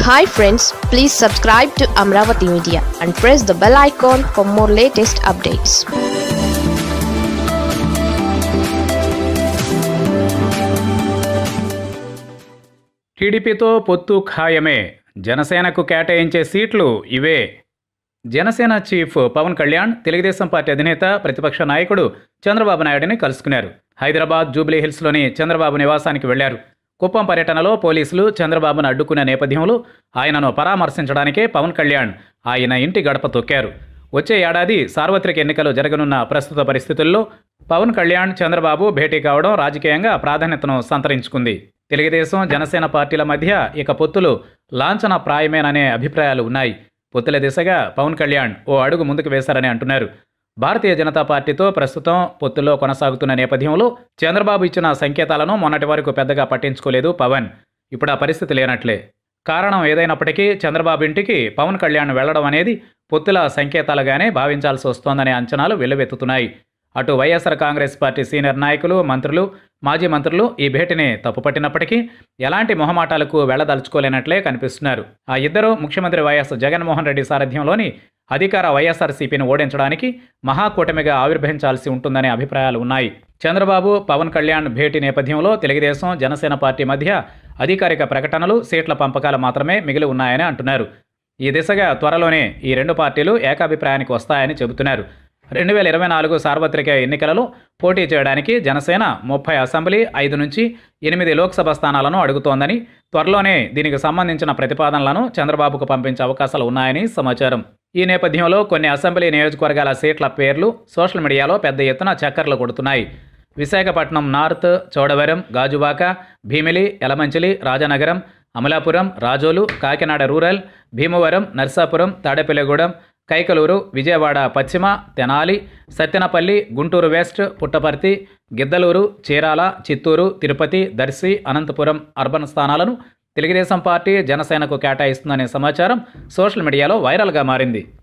hi friends please subscribe to Amaravati media and press the bell icon for more latest updates టీడీపీతో పొత్తు ఖాయమే జనసేనకు కేటాయించే సీట్లు ఇవే జనసేన చీఫ్ పవన్ కళ్యాణ్ తెలుగుదేశం పార్టీ అధినేత ప్రతిపక్ష నాయకుడు చంద్రబాబు నాయుడిని కలుసుకున్నారు హైదరాబాద్ జూబ్లీ హిల్స్లోని చంద్రబాబు నివాసానికి వెళ్లారు కుప్పం పర్యటనలో పోలీసులు చంద్రబాబును అడ్డుకున్న నేపథ్యంలో ఆయనను పరామర్శించడానికే పవన్ కళ్యాణ్ ఆయన ఇంటి గడప తొక్కారు వచ్చే ఏడాది సార్వత్రిక ఎన్నికలు జరగనున్న ప్రస్తుత పరిస్థితుల్లో పవన్ కళ్యాణ్ చంద్రబాబు భేటీ కావడం రాజకీయంగా ప్రాధాన్యతను సంతరించుకుంది తెలుగుదేశం జనసేన పార్టీల మధ్య ఇక పొత్తులు లాంఛన ప్రాయమేననే అభిప్రాయాలు ఉన్నాయి పొత్తుల దిశగా పవన్ కళ్యాణ్ ఓ అడుగు ముందుకు వేశారని అంటున్నారు భారతీయ జనతా పార్టీతో ప్రస్తుతం పొత్తులో కొనసాగుతున్న నేపథ్యంలో చంద్రబాబు ఇచ్చిన సంకేతాలను మొన్నటి వరకు పెద్దగా పట్టించుకోలేదు పవన్ ఇప్పుడు ఆ పరిస్థితి లేనట్లే కారణం ఏదైనప్పటికీ చంద్రబాబు ఇంటికి పవన్ కళ్యాణ్ వెళ్లడం అనేది పొత్తుల సంకేతాలుగానే భావించాల్సి వస్తోందనే అంచనాలు వెల్లువెత్తుతున్నాయి అటు వైఎస్ఆర్ కాంగ్రెస్ పార్టీ సీనియర్ నాయకులు మంత్రులు మాజీ మంత్రులు ఈ భేటీని తప్పుపట్టినప్పటికీ ఎలాంటి మొహమాటాలకు వెళ్లదలుచుకోలేనట్లే కనిపిస్తున్నారు ఆ ఇద్దరు ముఖ్యమంత్రి వైఎస్ జగన్మోహన్ రెడ్డి సారథ్యంలోని అధికార వైఎస్ఆర్సీపీని ఓడించడానికి మహాకూటమిగా ఆవిర్భవించాల్సి ఉంటుందనే అభిప్రాయాలు ఉన్నాయి చంద్రబాబు పవన్ కళ్యాణ్ భేటీ నేపథ్యంలో తెలుగుదేశం జనసేన పార్టీ మధ్య అధికారిక ప్రకటనలు సీట్ల పంపకాలు మాత్రమే మిగిలి ఉన్నాయని అంటున్నారు ఈ దిశగా త్వరలోనే ఈ రెండు పార్టీలు ఏకాభిప్రాయానికి వస్తాయని చెబుతున్నారు రెండు వేల ఇరవై నాలుగు సార్వత్రిక ఎన్నికలలో పోటీ చేయడానికి జనసేన ముప్పై అసెంబ్లీ ఐదు నుంచి ఎనిమిది లోక్సభ స్థానాలను అడుగుతోందని త్వరలోనే దీనికి సంబంధించిన ప్రతిపాదనలను చంద్రబాబుకు పంపించే అవకాశాలు ఉన్నాయని సమాచారం ఈ నేపథ్యంలో కొన్ని అసెంబ్లీ నియోజకవర్గాల సీట్ల పేర్లు సోషల్ మీడియాలో పెద్ద ఎత్తున చక్కర్లు కొడుతున్నాయి విశాఖపట్నం నార్త్ చోడవరం గాజువాక భీమిలి యలమంచిలి రాజనగరం అమలాపురం రాజోలు కాకినాడ రూరల్ భీమవరం నర్సాపురం తాడేపల్లిగూడెం కైకలూరు విజయవాడ పశ్చిమ తెనాలి సత్తెనపల్లి గుంటూరు వెస్ట్ పుట్టపర్తి గిద్దలూరు చీరాల చిత్తూరు తిరుపతి దర్శి అనంతపురం అర్బన్ స్థానాలను తెలుగుదేశం పార్టీ జనసేనకు కేటాయిస్తుందనే సమాచారం సోషల్ మీడియాలో వైరల్గా మారింది